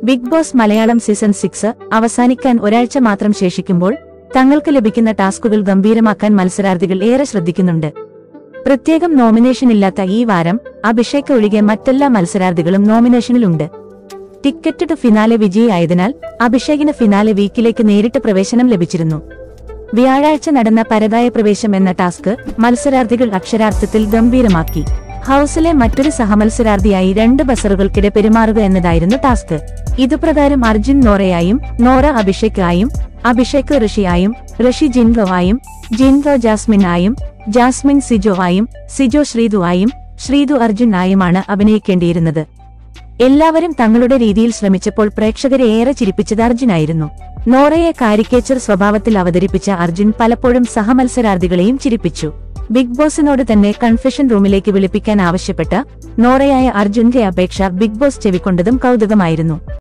big Boss Malayalam season six അവസാനിക്കാൻ ഒരാഴ്ച മാത്രം ശേഷിക്കുമ്പോൾ തങ്ങൾക്ക് ലഭിക്കുന്ന ടാസ്കുകൾ ഗംഭീരമാക്കാൻ മത്സരാർത്ഥികൾ ഏറെ ശ്രദ്ധിക്കുന്നുണ്ട് പ്രത്യേകം നോമിനേഷൻ ഇല്ലാത്ത ഈ വാരം അഭിഷേക് ഒഴികെ മറ്റെല്ലാ മത്സരാർത്ഥികളും നോമിനേഷനിലുണ്ട് ടിക്കറ്റ് ടു ഫിനാലെ വിജയിയായതിനാൽ അഭിഷേകിന് ഫിനാലെ വീക്കിലേക്ക് നേരിട്ട് പ്രവേശനം ലഭിച്ചിരുന്നു വ്യാഴാഴ്ച നടന്ന പരതായ പ്രവേശം എന്ന ടാസ്ക് മത്സരാർത്ഥികൾ അക്ഷരാർത്ഥത്തിൽ ഗംഭീരമാക്കി ഹൌസിലെ മറ്റൊരു സഹമത്സരാർത്ഥിയായി രണ്ട് ബസറുകൾക്കിടെ പെരുമാറുക എന്നതായിരുന്നു ടാസ്ക് ഇതുപ്രകാരം അർജുൻ നോറയായും നോറ അഭിഷേകായും അഭിഷേക് ഋഷിയായും ഋഷി ജിൻഗോവായും ജിൻഗോ ജാസ്മിനായും ജാസ്മിൻ സിജോവായും സിജോ ശ്രീതുവായും ശ്രീതു അർജുനായുമാണ് അഭിനയിക്കേണ്ടിയിരുന്നത് എല്ലാവരും തങ്ങളുടെ രീതിയിൽ ശ്രമിച്ചപ്പോൾ പ്രേക്ഷകരെ ഏറെ ചിരിപ്പിച്ചത് അർജുനായിരുന്നു നോറയെ കാരിക്കേച്ചർ സ്വഭാവത്തിൽ അവതരിപ്പിച്ച അർജുൻ പലപ്പോഴും സഹമത്സരാർത്ഥികളെയും ചിരിപ്പിച്ചു ബിഗ് ബോസിനോട് തന്നെ കൺഫെഷൻ റൂമിലേക്ക് വിളിപ്പിക്കാൻ ആവശ്യപ്പെട്ട നോറയായ അർജുന്റെ അപേക്ഷ ബിഗ് ബോസ് ചെവിക്കൊണ്ടതും കൗതുകമായിരുന്നു